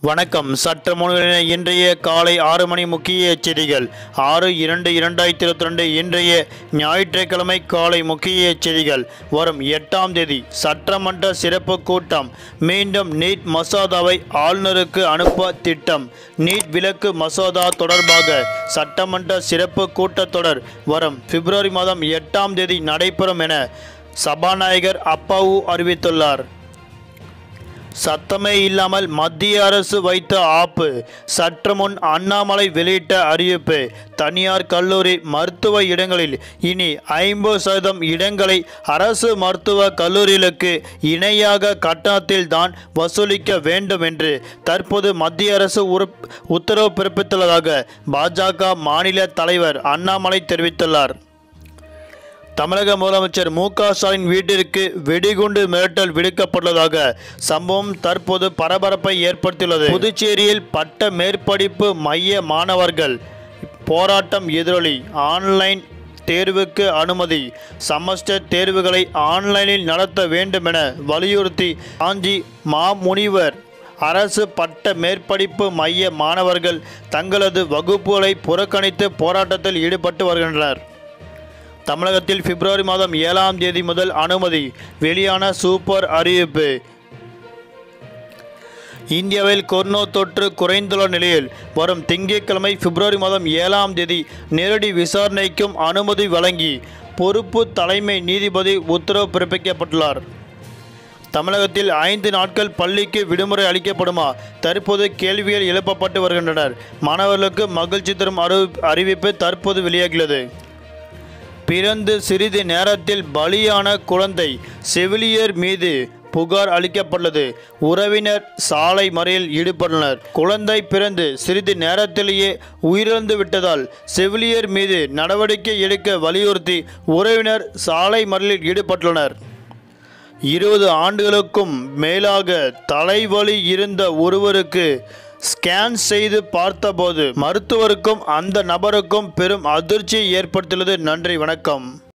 வணக்கம் சற்று முன்னிலை இன்றைய காலை ஆறு மணி முக்கிய செய்திகள் ஆறு இரண்டு இரண்டாயிரத்தி இருபத்தி ரெண்டு இன்றைய ஞாயிற்றுக்கிழமை காலை முக்கிய செய்திகள் வரும் எட்டாம் தேதி சட்டமன்ற சிறப்பு கூட்டம் மீண்டும் நீட் மசோதாவை ஆளுநருக்கு அனுப்ப திட்டம் நீட் விலக்கு மசோதா தொடர்பாக சட்டமன்ற சிறப்பு கூட்டத்தொடர் வரும் பிப்ரவரி மாதம் எட்டாம் தேதி நடைபெறும் என சபாநாயகர் அப்பாவு அறிவித்துள்ளார் சத்தமே இல்லாமல் மத்திய அரசு வைத்த ஆப்பு சற்று முன் அண்ணாமலை வெளியிட்ட அறிவிப்பு தனியார் கல்லூரி மருத்துவ இடங்களில் இனி ஐம்பது சதவீதம் இடங்களை அரசு மருத்துவ கல்லூரிகளுக்கு இணையாக கட்டணத்தில் தான் வசூலிக்க வேண்டும் என்று தற்போது மத்திய அரசு உறுப்- உத்தரவு பிறப்பித்துள்ளதாக பாஜக மாநில தலைவர் அண்ணாமலை தெரிவித்துள்ளார் தமிழக முதலமைச்சர் மு க ஸ்டாலின் வீட்டிற்கு வெடிகுண்டு மிரட்டல் விடுக்கப்பட்டுள்ளதாக சம்பவம் தற்போது பரபரப்பை ஏற்படுத்தியுள்ளது புதுச்சேரியில் பட்ட மேற்படிப்பு மைய மாணவர்கள் போராட்டம் எதிரொலி ஆன்லைன் தேர்வுக்கு அனுமதி செமஸ்டர் தேர்வுகளை ஆன்லைனில் நடத்த வேண்டும் என வலியுறுத்தி காஞ்சி மாமுனிவர் அரசு பட்ட மேற்படிப்பு மைய மாணவர்கள் தங்களது வகுப்புகளை புறக்கணித்து போராட்டத்தில் ஈடுபட்டு வருகின்றனர் தமிழகத்தில் பிப்ரவரி மாதம் ஏழாம் தேதி முதல் அனுமதி வெளியான சூப்பர் அறிவிப்பு இந்தியாவில் கொரோனா தொற்று குறைந்துள்ள நிலையில் வரும் திங்கட்கிழமை பிப்ரவரி மாதம் ஏழாம் தேதி நேரடி விசாரணைக்கும் அனுமதி வழங்கி பொறுப்பு தலைமை நீதிபதி உத்தரவு பிறப்பிக்கப்பட்டுள்ளார் தமிழகத்தில் ஐந்து நாட்கள் பள்ளிக்கு விடுமுறை அளிக்கப்படுமா தற்போது கேள்விகள் எழுப்பப்பட்டு வருகின்றனர் மாணவர்களுக்கு மகிழ்ச்சி தரும் அறிவி- அறிவிப்பு தற்போது வெளியாகியுள்ளது பிறந்து சிறிது நேரத்தில் பலியான குழந்தை செவிலியர் மீது புகார் அளிக்கப்பட்டுள்ளது உறவினர் சாலை மறியலில் ஈடுபட்டனர் குழந்தை பிறந்து சிறிது நேரத்திலேயே உயிரிழந்து விட்டதால் செவிலியர் மீது நடவடிக்கை எடுக்க வலியுறுத்தி உறவினர் சாலை மறியலில் ஈடுபட்டுள்ளனர் இருபது ஆண்டுகளுக்கும் மேலாக தலைவலி இருந்த ஒருவருக்கு ஸ்கேன் செய்து பார்த்தபோது மருத்துவருக்கும் அந்த நபருக்கும் பெரும் அதிர்ச்சியை ஏற்படுத்தியுள்ளது நன்றி வணக்கம்